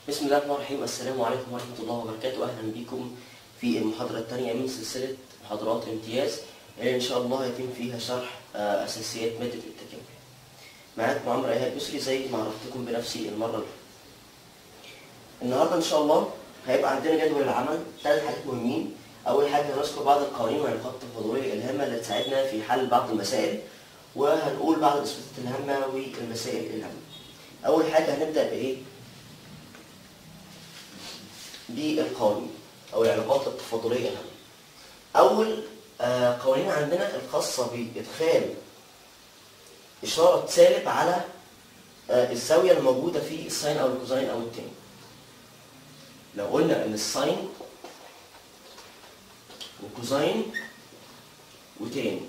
بسم الله الرحمن الرحيم السلام عليكم ورحمة الله وبركاته أهلا بكم في المحاضرة الثانية من سلسلة محاضرات امتياز اللي إن شاء الله هيتم فيها شرح آه، أساسيات مادة التكامل معاكم عمرو إيهاب يسري زي ما عرفتكم بنفسي المرة اللي فاتت. النهاردة إن شاء الله هيبقى عندنا جدول العمل ثلاث حاجات مهمين أول حاجة هنذكر بعض القوانين والعلاقات التفاضلية الهامة اللي تساعدنا في حل بعض المسائل وهنقول بعض الإثباتات الهامة والمسائل الهامة أول حاجة هنبدأ بإيه؟ بالقوانين او العلاقات التفاضليه الهامه. اول آه، قوانين عندنا الخاصه بادخال اشاره سالب على آه، الزاويه الموجوده في الساين او الكوزاين او التان. لو قلنا ان الساين وكوزاين وتان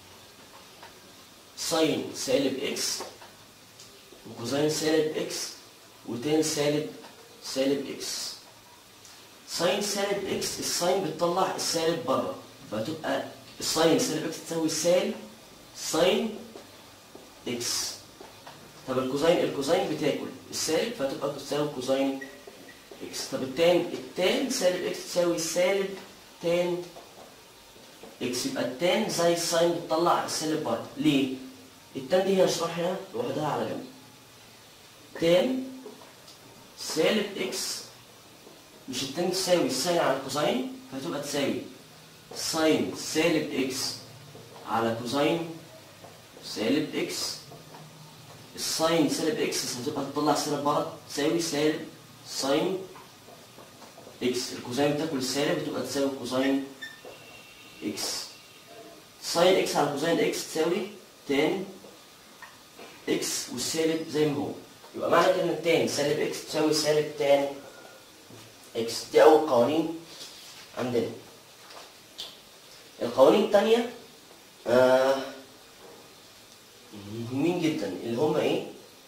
ساين سالب اكس وكوزاين سالب اكس وتان سالب سالب اكس ساين سالب اكس الساين بتطلع السالب بره فتبقى الساين سالب اكس تساوي سالب ساين اكس طب الكوزاين الكوزاين بتاكل السالب فتبقى تساوي كوزاين اكس طب التان التان سالب اكس تساوي سالب تان اكس يبقى التان زي الساين بتطلع السالب بره ليه؟ التان دي هنشرحها لوحدها على جنب تان سالب اكس مش التان تساوي الساين على الكوزاين فهتبقى تساوي ساين سالب اكس على كوزاين سالب اكس الساين سالب اكس هتبقى تطلع سالب بره تساوي سالب ساين اكس الكوزاين بتاكل السالب بتبقى تساوي كوزاين اكس ساين اكس على كوزاين اكس تساوي تان اكس والسالب زي ما هو يبقى معنى كده ان التان سالب اكس تساوي سالب تان اكس دي اول قوانين عندنا القوانين الثانيه آه مهمين جدا اللي هم ايه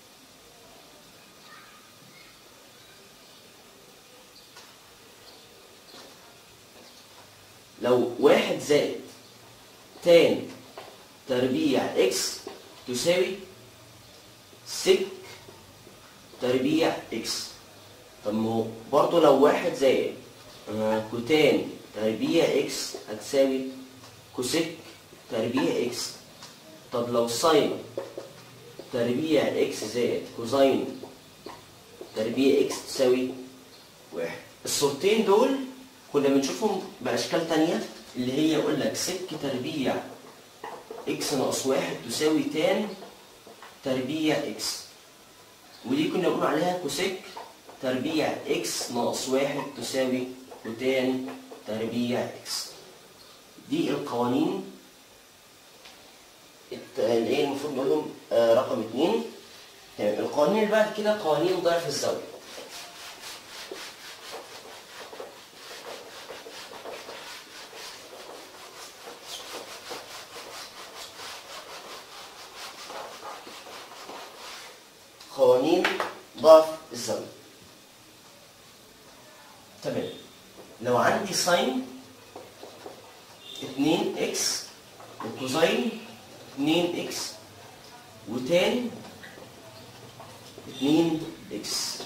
لو واحد زائد تان تربيع اكس تساوي سك تربيع اكس طب ما هو برضه لو واحد زائد آه، كوتان تربيع اكس هتساوي كوسيك تربيع اكس طب لو ساين تربيع اكس زائد كوزاين تربيع اكس تساوي واحد الصورتين دول كنا بنشوفهم باشكال تانية اللي هي يقول لك سك تربيع اكس ناقص واحد تساوي تان تربيع اكس ودي كنا بنقول عليها كوسيك تربيع اكس ناقص واحد تساوي كوتان تربيع اكس دي القوانين الت- اللي هي المفروض نقولهم آه، رقم اتنين تمام القوانين اللي بعد كده قوانين ضعف الزاوية قوانين ضعف الزاوية تمام لو عندي ساين 2 اكس وكوزاين 2 اكس وتان 2 اكس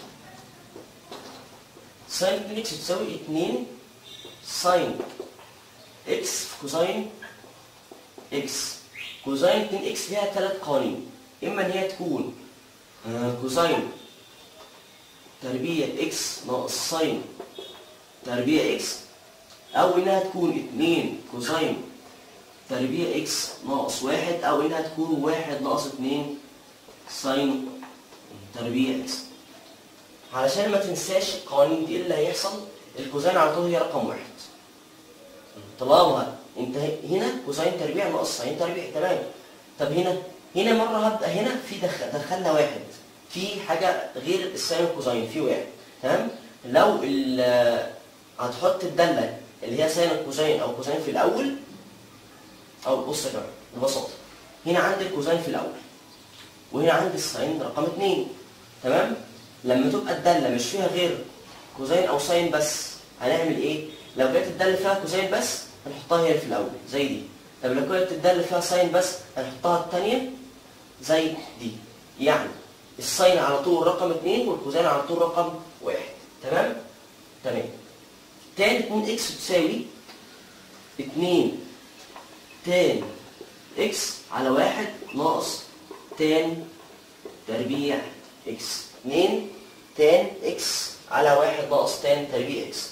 ساين 2 اكس تساوي 2 ساين اكس كوزاين اكس كوزاين 2 اكس ليها ثلاث قوانين اما ان هي تكون آه، كوزاين تربيع اكس ناقص ساين تربيع اكس او انها تكون 2 كوزاين تربيع اكس ناقص واحد او انها تكون واحد ناقص 2 ساين تربيع اكس علشان ما تنساش القوانين دي إيه اللي هيحصل الكوزاين على طول هي رقم واحد طالما انت هنا كوزاين تربيع ناقص ساين تربيع تمام طب هنا هنا مره هبدا هنا في دخل دخلنا واحد في حاجه غير الساين والكوزاين في واحد تمام لو ال- هتحط الداله اللي هي ساين الكوزاين او كوزاين في الاول او بص يا جماعه ببساطه هنا عندي الكوزاين في الاول وهنا عندي الساين رقم اتنين تمام لما تبقى الداله مش فيها غير كوزاين او ساين بس هنعمل ايه لو كانت الداله فيها كوزاين بس هنحطها هي في الاول زي دي طب لو كانت الداله فيها ساين بس هنحطها الثانيه زي دي يعني الساين على طول رقم 2 والكوزين على طول رقم 1 تمام تمام تان 2 اكس تساوي 2 تان اكس على واحد ناقص تان تربيع اكس 2 تان اكس على واحد ناقص تان تربيع اكس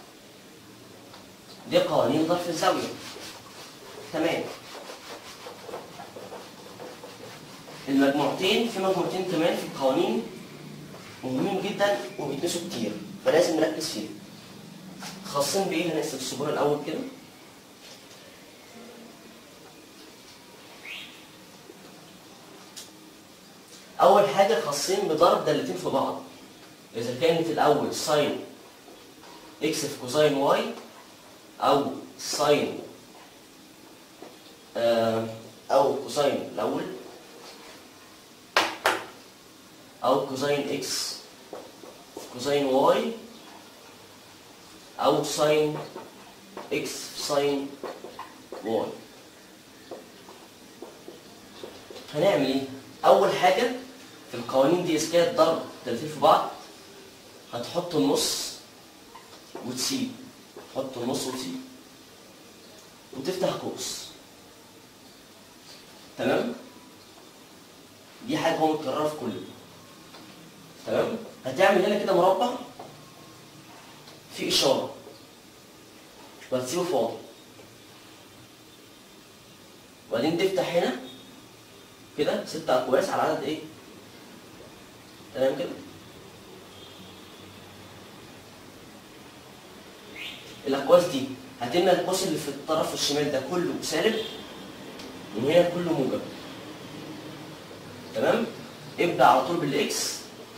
دي قوانين ظرف الزاوية تمام المجموعتين في مجموعتين كمان في القوانين مهمين جدا وبيدرسوا كتير فلازم نركز فيهم خاصين بايه هنقسم السبوره الاول كده اول حاجه خاصين بضرب دالتين في بعض اذا كانت الاول ساين اكس في كوزاين واي او ساين آه، او كوزاين الاول او كوزاين اكس في كوزاين واي او ساين اكس في ساين واي هنعمل ايه اول حاجه في القوانين دي اذا كانت ضرب تلاتين في بعض هتحط النص وتسيب تحط النص وتسيب وتفتح قوس تمام دي حاجه هو متكرره في كله تمام هتعمل هنا كده مربع في اشاره وهتسيبه فاضي وبعدين تفتح هنا كده ست اقواس على عدد ايه تمام كده الاقواس دي هتملى القوس اللي في الطرف الشمال ده كله سالب وهنا كله موجب تمام ابدا على طول بالاكس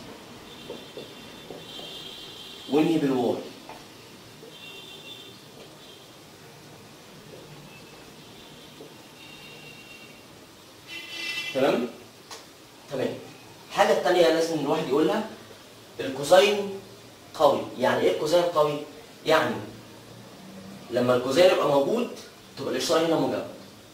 وانهي بالواي تمام تمام الحاجه الثانيه لازم الواحد يقولها الكوزين قوي يعني ايه الكوزين قوي يعني لما الكوزين يبقى موجود تبقى الاشاره هنا موجبه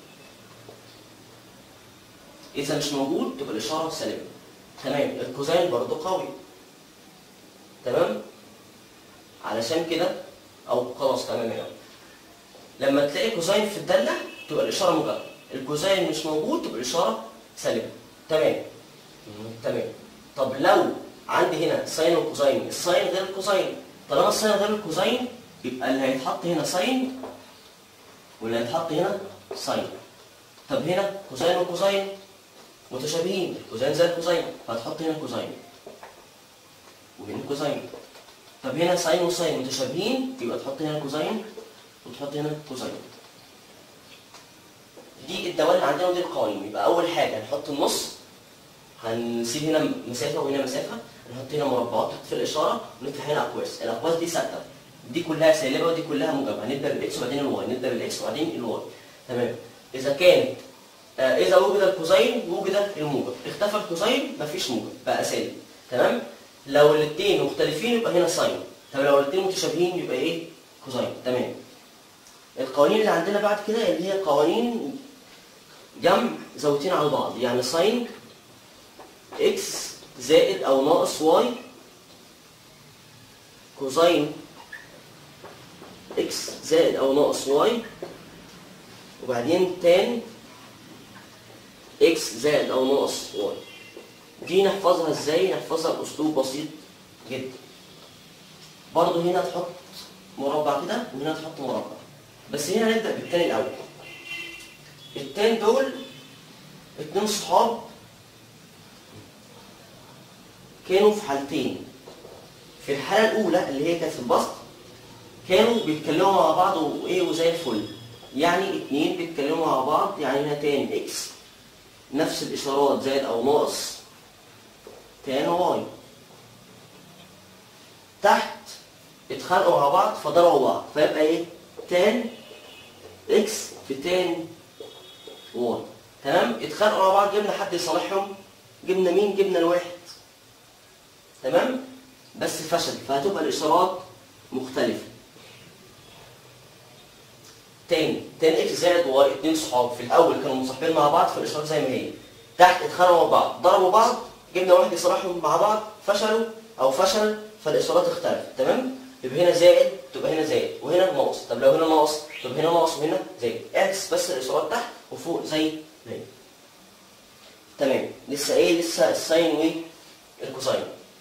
اذا مش موجود تبقى الاشاره سالبه تمام الكوزين برضو قوي تمام علشان كده او خلاص تمام يعني لما تلاقي كوزين في الداله تبقى الاشاره موجبه الكوزين مش موجود تبقى الاشاره سالبه تمام تمام طب لو عندي هنا ساين وكوزين الساين غير الكوزين طالما الساين غير الكوزين يبقى اللي هيتحط هنا ساين واللي هيتحط هنا ساين طب هنا كوزين وكوزين متشابهين كوزين زي الكوزين فهتحط هنا كوزين وهنا كوزين طب هنا ساين وساين متشابهين يبقى تحط هنا كوزين وتحط هنا كوزين دي الدوال اللي عندنا ودي القوانين يبقى اول حاجه هنحط النص هنسيب هنا مسافه وهنا مسافه نحط هنا مربعات تحت في الاشاره ونفتح هنا اقواس الاقواس دي ثابته دي كلها سالبه ودي كلها موجبه هنبدا بالاكس وبعدين الواي نبدا بالاكس وبعدين الواي تمام اذا كانت آه اذا وجد الكوزين وجد الموجب اختفى الكوزين مفيش موجب بقى سالب تمام لو الاثنين مختلفين يبقى هنا ساين طب لو الاثنين متشابهين يبقى ايه كوزين تمام القوانين اللي عندنا بعد كده اللي هي قوانين جمع زاويتين على بعض يعني ساين اكس زائد او ناقص واي كوزين اكس زائد او ناقص واي وبعدين تان اكس زائد او ناقص واي دي نحفظها ازاي نحفظها باسلوب بسيط جدا برضه هنا تحط مربع كده وهنا تحط مربع بس هنا هنبدا بالتاني الاول التان دول اتنين صحاب كانوا في حالتين في الحالة الأولى اللي هي كانت في البسط كانوا بيتكلموا مع بعض وإيه وزي الفل يعني اتنين بيتكلموا مع بعض يعني هنا تان إكس نفس الإشارات زائد أو ناقص تان واي تحت اتخانقوا مع بعض فضربوا بعض فيبقى إيه تان إكس في تان واي تمام اتخانقوا مع بعض جبنا حد يصالحهم جبنا مين جبنا الواحد تمام بس فشل فهتبقى الاشارات مختلفه تاني تان اكس زائد واي اتنين صحاب في الاول كانوا مصاحبين مع بعض فالاشارات زي ما هي تحت اتخانقوا مع بعض ضربوا بعض جبنا واحد يصالحهم مع بعض فشلوا او فشل فالاشارات اختلفت تمام يبقى هنا زائد تبقى هنا زائد وهنا ناقص طب لو هنا ناقص تبقى هنا ناقص وهنا زائد اعكس بس الاشارات تحت وفوق زي ما هي تمام لسه ايه لسه الساين والكوساين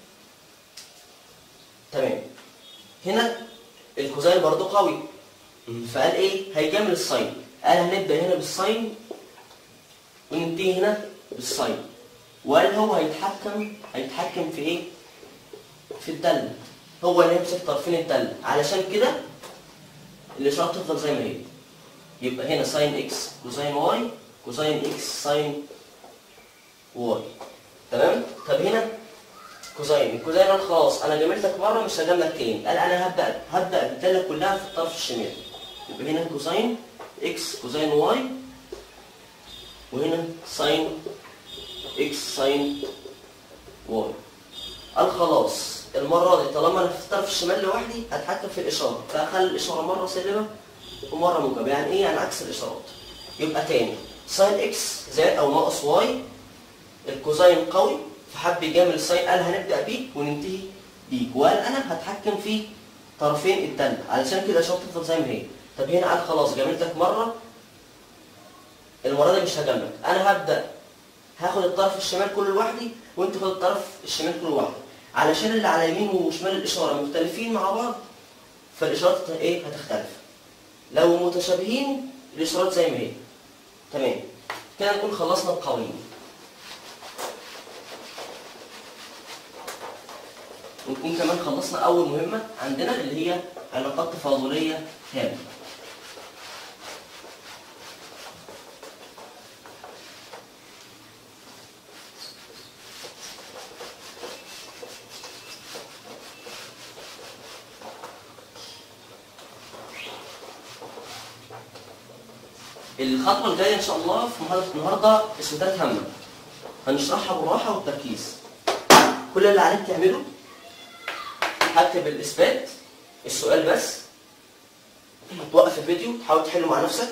تمام هنا الكوزاين برضو قوي فقال ايه هيكمل الساين قال هنبدا هنا بالساين وننتهي هنا بالساين وقال هو هيتحكم هيتحكم في ايه في الداله هو اللي هيمسك طرفين الداله علشان كده الاشاره تفضل زي ما هي يبقى هنا ساين اكس كوزاين واي كوزاين اكس ساين واي تمام طب هنا كوزاين الكوزاين قال خلاص انا جملتك مره مش هجاملك تاني قال انا هبدا هبدا بالداله كلها في الطرف الشمال يبقى هنا كوزاين اكس كوزاين واي وهنا ساين اكس ساين واي قال خلاص المره دي طالما انا في الطرف الشمال لوحدي هتحكم في الاشاره فاخلي الاشاره مره سالبه ومره موجبه يعني ايه يعني عكس الاشارات يبقى تاني ساين اكس زائد او ناقص واي الكوزاين قوي فحب يجامل الساين قال هنبدا بيك وننتهي بيك وقال انا هتحكم في طرفين الداله علشان كده الاشاره تفضل زي ما هي طب هنا قال خلاص جاملتك مره المره دي مش هجاملك انا هبدا هاخد الطرف الشمال كله لوحدي وانت خد الطرف الشمال كله لوحدك علشان اللي على يمين وشمال الاشاره مختلفين مع بعض فالاشارات ايه هتختلف لو متشابهين الاشارات زي ما هي تمام كده نكون خلصنا القوانين ونكون كمان خلصنا اول مهمه عندنا اللي هي علاقات تفاضليه تامه الخطوه الجايه ان شاء الله في محاضره النهارده اثباتات هامه هنشرحها بالراحه والتركيز كل اللي عليك تعمله هكتب الاثبات السؤال بس توقف الفيديو تحاول تحله مع نفسك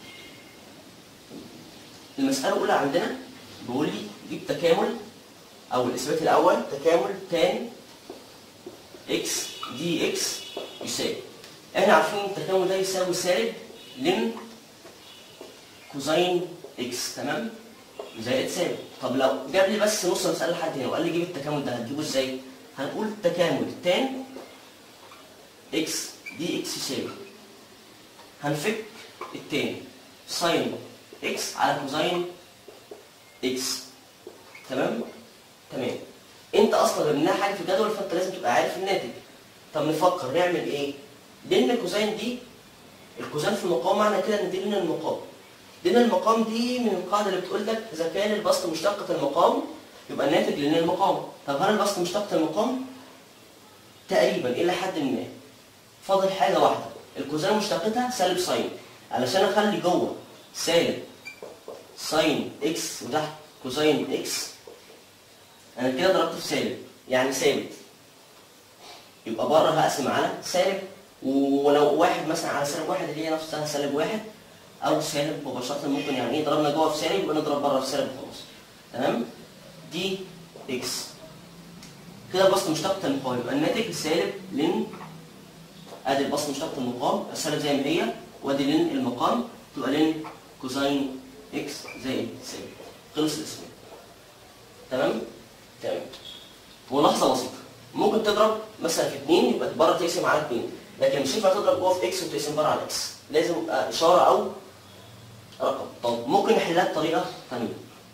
المساله الاولى عندنا بيقول لي جيب تكامل او الاثبات الاول تكامل تان اكس دي اكس يساوي احنا عارفين التكامل ده يساوي سالب لن كوزين اكس تمام زائد سالب طب لو جاب لي بس نص مساله لحد هنا وقال لي جيب التكامل ده هتجيبه ازاي هنقول تكامل تان اكس دي اكس يساوي هنفك التاني ساين اكس على كوزين اكس تمام تمام انت اصلا جبناها حاجه في الجدول فانت لازم تبقى عارف الناتج طب نفكر نعمل ايه لان الكوزين دي الكوزين في المقام معنى كده ان دي لنا المقام لنا المقام دي من القاعده اللي بتقول لك اذا كان البسط مشتقه المقام يبقى الناتج لنا المقام طب هل البسط مشتقه المقام تقريبا الى حد ما فاضل حاجه واحده الكوزين مشتقتها سالب ساين علشان اخلي جوه سالب ساين اكس وتحت كوزين اكس انا كده ضربت في سالب يعني ثابت يبقى بره هقسم على سالب ولو واحد مثلا على سالب واحد اللي هي نفسها سالب واحد او سالب مباشره ممكن يعني ايه ضربنا جوه في سالب يبقى نضرب بره في سالب وخلاص تمام دي اكس كده البسط مشتقة المقام يبقى الناتج سالب لن ادي البسط مشتقة المقام السالب زي ما هي وادي لن المقام تبقى لن كوزين اكس زائد سالب خلص الاسم تمام تمام ملاحظه بسيطه ممكن تضرب مثلا في 2 يبقى بره تقسم على 2 لكن مش ينفع تضرب جوه في اكس وتقسم بره على اكس لازم يبقى اشاره او رقم طب ممكن نحلها بطريقه ثانيه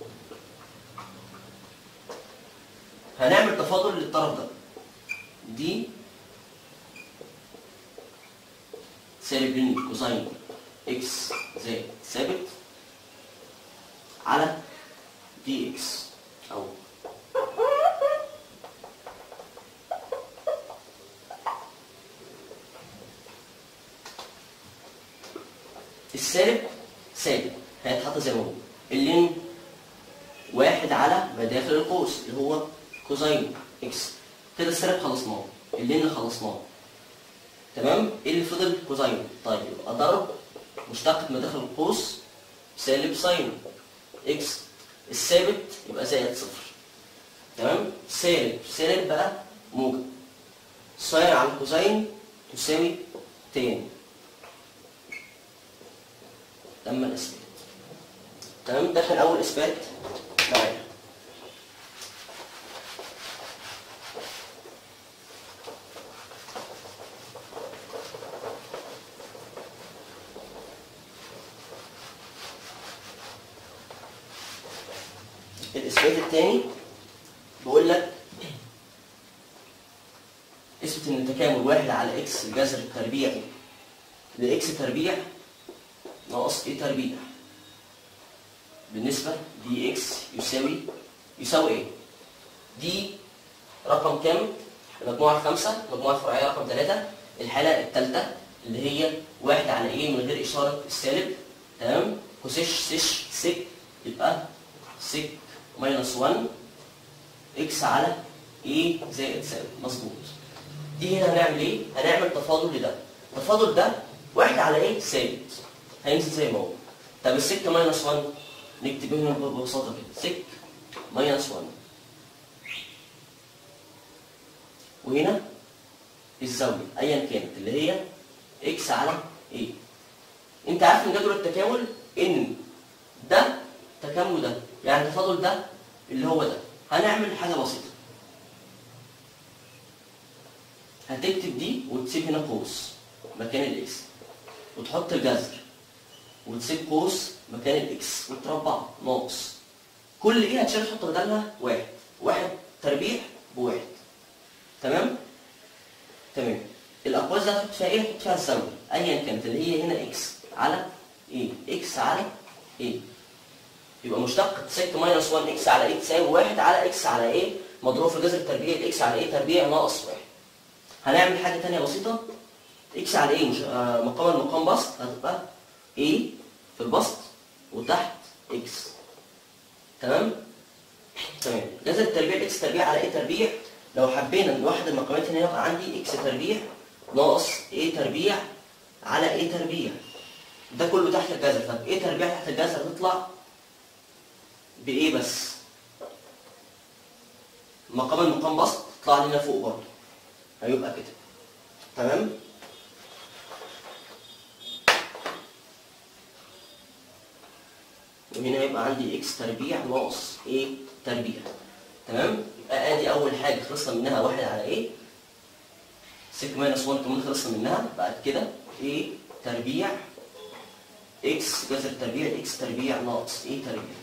هنعمل تفاضل للطرف ده دي سالب لن كوزين اكس زائد ثابت على دي اكس او السالب سالب هيتحط زي ما هو اللين واحد على مداخل القوس اللي هو كوزين اكس كده السالب خلصناه اللين خلصناه تمام ايه اللي فضل كوزين طيب يبقى ضرب مشتقة مداخل القوس سالب ساين اكس الثابت يبقى زائد صفر تمام سالب سالب بقى موجب ساين على كوزين تساوي تان تم الاثبات تمام ده كان اول اثبات معايا الاثبات الثاني بيقول لك اثبت ان تكامل واحد على اكس الجذر التربيعي لاكس تربيع ناقص ايه تربيع بالنسبه دي اكس يساوي يساوي ايه؟ دي رقم كام؟ المجموعه الخامسه المجموعه الفرعيه رقم ثلاثه الحاله الثالثه اللي هي واحد على ايه من غير اشاره السالب تمام؟ كوسيش سيش سك يبقى سك ماينس 1 اكس على ايه زائد سالب مظبوط دي هنا هنعمل ايه؟ هنعمل تفاضل لده التفاضل ده واحد على ايه؟ ثابت هينزل زي ما هو طب السك ماينس 1 نكتب هنا ببساطه كده سك ماينس 1 وهنا الزاويه ايا كانت اللي هي اكس على ايه انت عارف ان جدول التكامل ان ده تكامل ده يعني التفاضل ده اللي هو ده هنعمل حاجه بسيطه هتكتب دي وتسيب هنا قوس مكان الاكس وتحط الجذر وتسيب قوس مكان الاكس وتربع ناقص كل ايه هتشيل تحط بدلها واحد واحد تربيع بواحد تمام تمام الاقواس ده هتحط فيها ايه هتحط فيها الزاويه ايا كانت اللي هي هنا اكس على ايه اكس على ايه يبقى مشتق سك ماينس 1 اكس على ايه تساوي 1 على اكس على ايه مضروب في جذر التربيع الاكس على ايه تربيع ناقص 1 هنعمل حاجه ثانيه بسيطه اكس على ايه مش آه مقام المقام بسط هتبقى ايه في البسط وتحت اكس تمام تمام جذر التربيع اكس تربيع على ايه تربيع لو حبينا نوحد المقامات هنا يبقى عندي اكس تربيع ناقص ايه تربيع على ايه تربيع ده كله تحت الجذر طب ايه تربيع تحت الجذر هتطلع بايه بس مقام المقام بسط تطلع لنا فوق برضه هيبقى كده تمام وهنا يبقى عندي اكس تربيع ناقص ايه تربيع تمام يبقى ادي اول حاجه خلصنا منها واحد على ايه سك ماينس 1 كمان خلصنا منها بعد كده ايه تربيع اكس جذر تربيع اكس تربيع ناقص ايه تربيع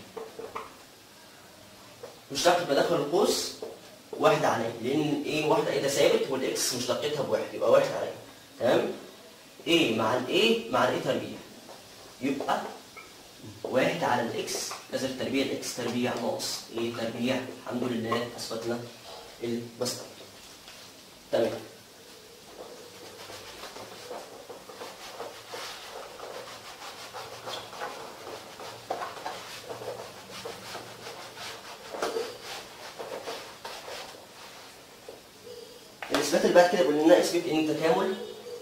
مشتق بداخل القوس واحد على ايه لان ايه واحده ايه ده ثابت والاكس مشتقتها بواحد يبقى واحد على ايه تمام ايه مع الايه مع الايه تربيع يبقى واحد على الاكس جذر تربيع الاكس تربيع ناقص ايه تربيع الحمد لله اثبتنا البسط تمام الاثبات اللي بعد كده بيقول لنا اثبت ان تكامل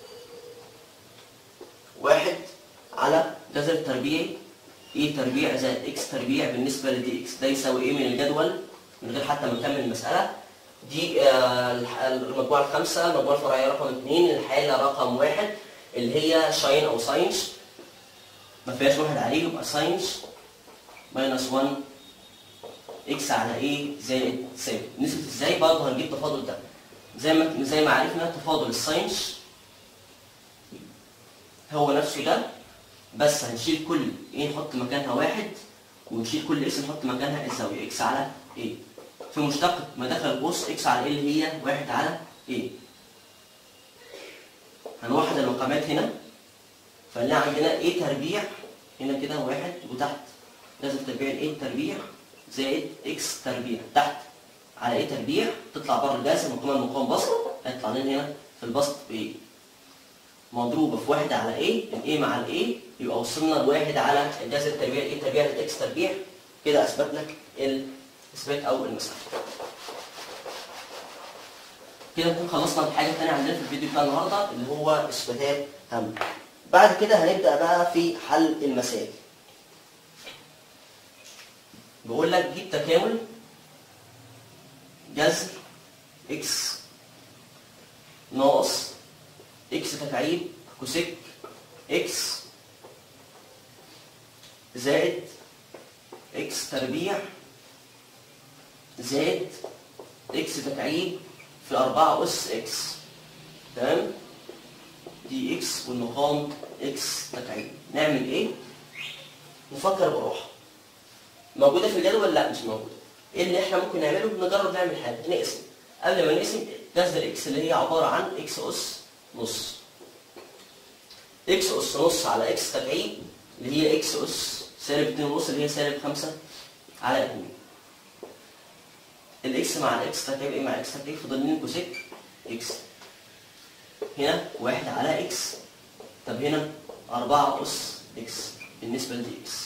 واحد على جذر التربيعي ايه تربيع زائد اكس تربيع بالنسبه لدي اكس ده يساوي ايه من الجدول من غير حتى ما نكمل المساله دي آه المجموعه الخامسه المجموعه الفرعيه رقم اثنين الحاله رقم واحد اللي هي شاين او ساينس ما فيهاش واحد عليه يبقى ساينس ماينس 1 اكس على ايه زائد ثابت نسبه ازاي برضه هنجيب تفاضل ده زي ما زي ما عرفنا تفاضل الساينس هو نفسه ده بس هنشيل كل ايه نحط مكانها واحد ونشيل كل اكس نحط مكانها الزاويه اكس على ايه في مشتق مداخل القوس اكس على ايه اللي هي واحد على ايه هنوحد المقامات هنا فنلاقي عندنا ايه تربيع هنا كده واحد وتحت لازم تربيع ايه تربيع زائد اكس تربيع تحت على ايه تربيع تطلع بره الجذر مقام المقام بسط هيطلع لنا هنا في البسط بايه مضروبه في واحد على ايه الايه مع الايه يبقى وصلنا لواحد على الجذر التربيع ايه تربيع الاكس تربيع كده اثبتنا الاثبات او المساله كده نكون خلصنا الحاجه الثانيه عندنا في الفيديو بتاع النهارده اللي هو اثباتات هم بعد كده هنبدا بقى في حل المسائل بقول لك جيب تكامل جذر اكس ناقص اكس تكعيب كوسيك اكس زائد اكس تربيع زائد اكس تكعيب في 4 اس اكس تمام دي اكس والمقام اكس تكعيب نعمل ايه نفكر بروحه موجوده في الجدول لا مش موجوده ايه اللي احنا ممكن نعمله نجرب نعمل حاجه نقسم قبل ما نقسم جذر الاكس اللي هي عباره عن اكس اس نص اكس اس نص على اكس تكعيب اللي هي اكس اس سالب 2 ونص اللي هي سالب 5 على 2 الاكس مع الاكس تكعيب ايه مع اكس تكعيب فاضل لنا كوسيك اكس هنا واحد على اكس طب هنا 4 اس اكس بالنسبه لدي اكس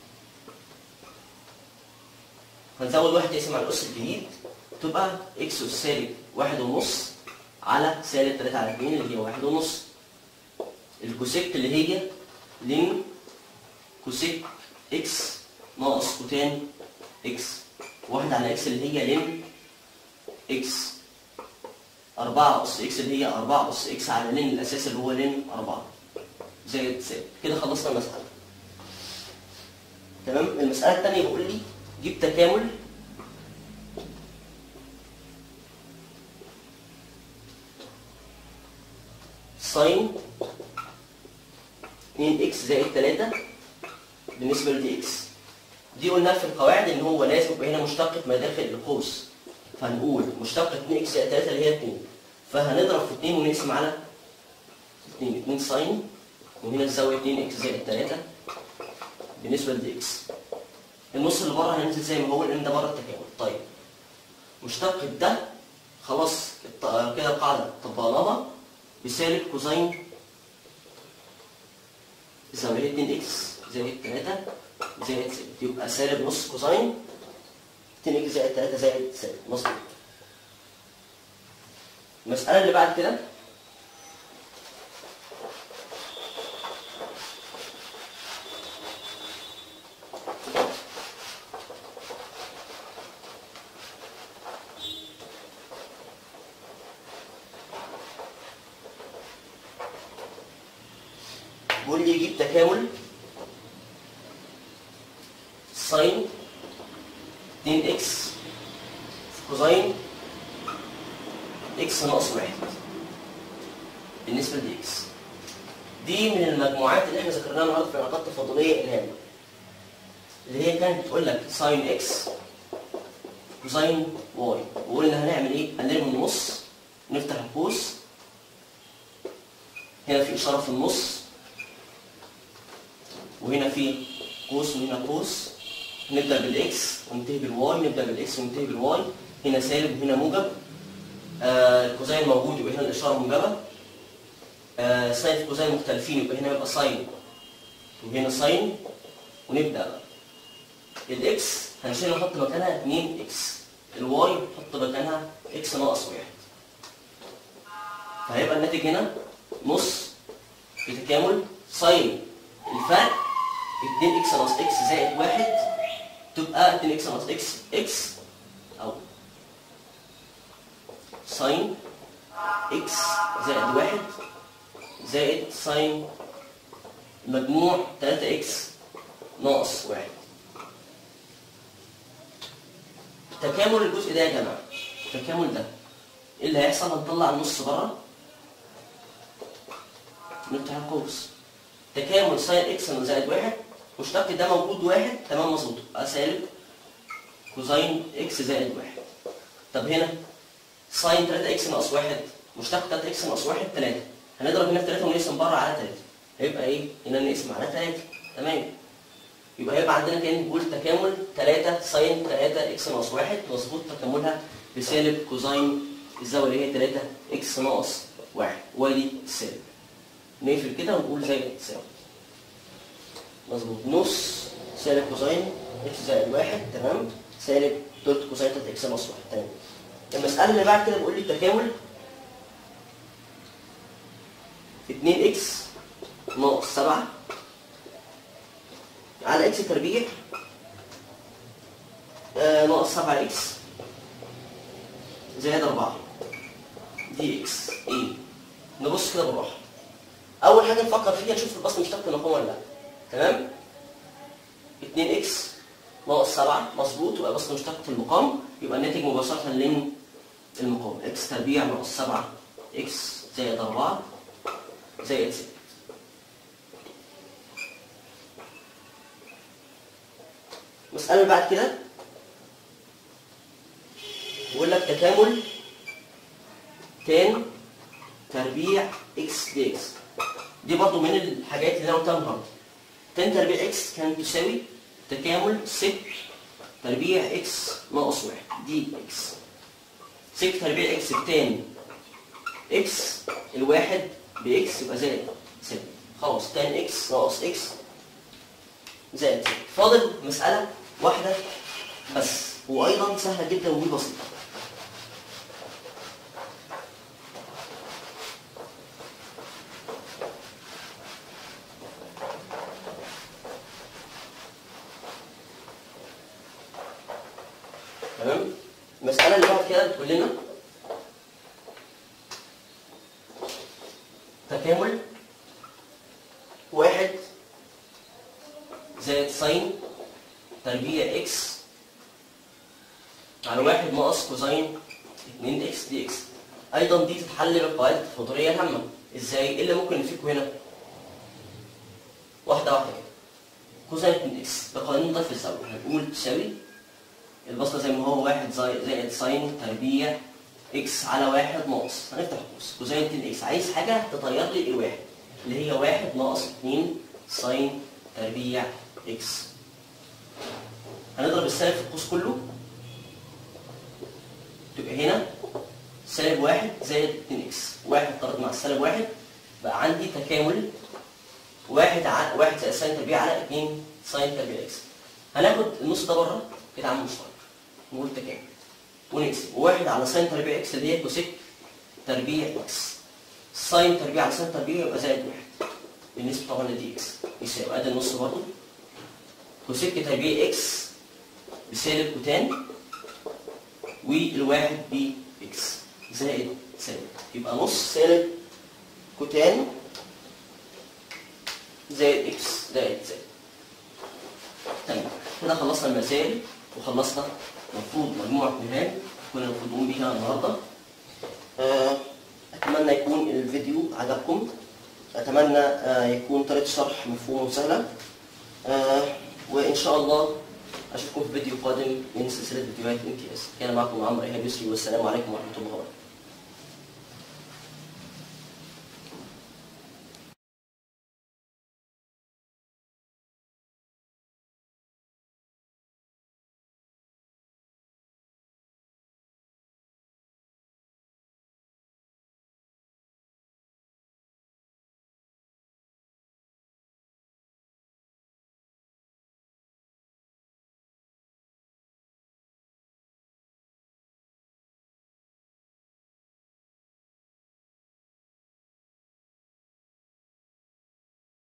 هنزود واحد يقسم على الاس الجديد تبقى اكس اس سالب واحد ونص على سالب 3 على 2 اللي هي واحد ونص الكوسيك اللي هي لين كوسيك اكس ناقص كوتان اكس واحد على اكس اللي هي لين اكس 4 اس اكس اللي هي 4 اس اكس على لين الاساسي اللي هو لين 4 زائد سالب كده خلصنا المسألة تمام المسألة الثانية بيقول لي جيب تكامل ساين 2 اكس زائد 3 بالنسبة لدي اكس دي قلنا في القواعد ان هو لازم يبقى هنا مشتقة ما داخل القوس فهنقول مشتقة 2 اكس زائد 3 اللي هي 2 فهنضرب في 2 ونقسم على 2 2 ساين وهنا الزاوية 2 اكس زائد 3 بالنسبة لدي اكس النص اللي بره هينزل زي ما هو لان ده بره التكامل طيب مشتقة ده خلاص الط- كده القاعدة طبقناها بسالب كوزين زاوية 2 اكس زائد 3 زائد سالب يبقى سالب نص كوزين 2 اكس زائد 3 زائد سالب مظبوط المسألة اللي بعد كده بيقول لي يجيب تكامل ساين 2 اكس كوزين اكس ناقص واحد بالنسبه لدي اكس دي من المجموعات اللي احنا ذكرناها النهارده في العلاقات التفاضليه الهام اللي هي كانت بتقول لك ساين اكس كوزين واي وقلنا هنعمل ايه؟ هنرمي النص نفتح القوس هنا في اشاره في النص وهنا في قوس وهنا قوس نبدا بالاكس وننتهي بالواي نبدا بالاكس وننتهي بالواي هنا سالب وهنا موجب آه الكوزين موجود يبقى هنا الاشاره موجبه آه ساين الكوزين مختلفين يبقى هنا يبقى ساين وهنا ساين ونبدا بقى الاكس هنشيل نحط مكانها 2 اكس الواي نحط مكانها اكس ناقص واحد فهيبقى الناتج هنا نص في تكامل ساين الفرق 2 اكس ناقص اكس زائد واحد تبقى 2 اكس ناقص اكس اكس او ساين اكس زائد واحد زائد ساين مجموع 3 اكس ناقص واحد تكامل الجزء ده يا جماعه التكامل ده ايه اللي هيحصل هنطلع النص بره نفتح القوس تكامل ساين اكس زائد واحد مشتق ده موجود واحد تمام مظبوط يبقى سالب كوزين اكس زائد واحد طب هنا ساين 3 اكس ناقص واحد مشتق 3 اكس ناقص واحد 3 هنضرب هنا في 3 ونقسم بره على 3 هيبقى ايه؟ هنا نقسم على 3 تمام يبقى هيبقى عندنا كان بيقول تكامل 3 ساين 3 اكس ناقص واحد مظبوط تكاملها بسالب كوزين الزاويه اللي هي 3 اكس ناقص واحد وادي السالب نقفل كده ونقول زي ما تساوي مظبوط نص سالب كوساين اكس زائد واحد تمام سالب تلت كوساين تلت اكس ناقص واحد تمام المسألة اللي بعد كده بيقول لي التكامل 2 اكس ناقص 7 على اكس تربيع آه ناقص 7 اكس زائد 4 دي اكس ايه نبص كده بالراحه اول حاجه نفكر فيها نشوف البسط مشتق من المقام ولا لا تمام 2 اكس ناقص 7 مظبوط يبقى بسط مشتق المقام يبقى الناتج مباشره للمقام اكس تربيع ناقص 7 اكس زائد 4 زائد 6 المسألة اللي بعد كده بيقول لك تكامل تان تربيع اكس دي اكس دي برضو من الحاجات اللي انا قلتها النهارده تان تربيع اكس كانت تساوي تكامل سك تربيع اكس ناقص واحد دي اكس سك تربيع اكس بتان اكس الواحد باكس يبقى زائد ستة خلاص تان اكس ناقص اكس زائد ستة فاضل مسألة واحدة بس وأيضا سهلة جدا وبسيطة تمام المسألة اللي بعد كده بتقول لنا تكامل واحد زائد ساين تربيع اكس على واحد ناقص كوزين 2 اكس دي اكس ايضا دي تتحل بالقواعد التفاضليه الهامه ازاي ايه اللي ممكن نفيكوا هنا واحده واحده كده كوزين 2 اكس بقانون ضرب الزاويه هنقول تساوي البسطه زي ما هو واحد زي- زائد ساين تربيع اكس على واحد ناقص هنفتح قوس كوزين 2 اكس عايز حاجه تطير لي الواحد اللي هي واحد ناقص 2 ساين تربيع اكس هنضرب السالب في القوس كله تبقى هنا سالب واحد زائد 2 اكس واحد طرد مع السالب واحد بقى عندي تكامل واحد على واحد زائد ساين تربيع على 2 ساين تربيع اكس هناخد النص ده بره كده عامل مشترك نقول تكامل ونقسم واحد على ساين تربيع اكس اللي هي كوسيك تربيع اكس ساين تربيع على ساين تربيع يبقى زائد واحد بالنسبه طبعا لدي اكس يساوي ادي النص برضه كوسيك تربيع اكس بسالب كوتان والواحد ب اكس زائد سالب يبقى نص سالب كوتان زائد اكس زائد زائد تمام كده خلصنا المسائل وخلصنا المفروض مجموعة مهام كنا المفروض نقوم بيها النهارده آه، اتمنى يكون الفيديو عجبكم اتمنى آه، يكون طريقه الشرح مفهومه وسهله آه، وان شاء الله اشوفكم في فيديو قادم من سلسله فيديوهات امتياز كان معكم عمرو ايهاب يسري والسلام عليكم ورحمه الله وبركاته